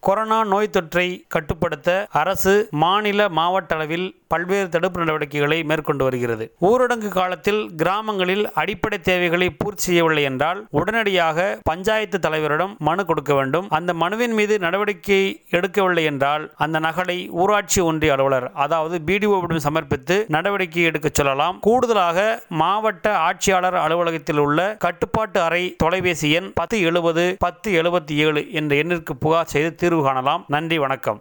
corona நோய் தொற்றை கட்டுப்படுத்த அரசு மாநில மாவட்ட அளவில் பல்வேறு தடுப்பு நடவடிக்கைகளை மேற்கொண்டு வருகிறது ஊரடங்கு காலத்தில் கிராமங்களில் அடிப்படை தேவைகளை பூர்த்தி செய்யவில்லை என்றால் உடனடியாக பஞ்சாயத்து தலைவரிடம் மனு கொடுக்க வேண்டும் அந்த மனுவின் மீது நடவடிக்கை எடுக்கவில்லை என்றால் அந்த நகலை ஊராட்சி ஒன்றிய அலுவலர் அதாவது பிடிஓவிடம் சமர்ப்பித்து நடவடிக்கை எடுக்க சொல்லலாம் கூடுதலாக மாவட்ட ஆட்சியாளர் அலுவலகத்தில் உள்ள கட்டுப்பாட்டு அறை தொலைபேசி எண் பத்து எழுபது பத்து எழுபத்தி ஏழு என்ற எண்ணிற்கு புகார் செய்து தீர்வு காணலாம் நன்றி வணக்கம்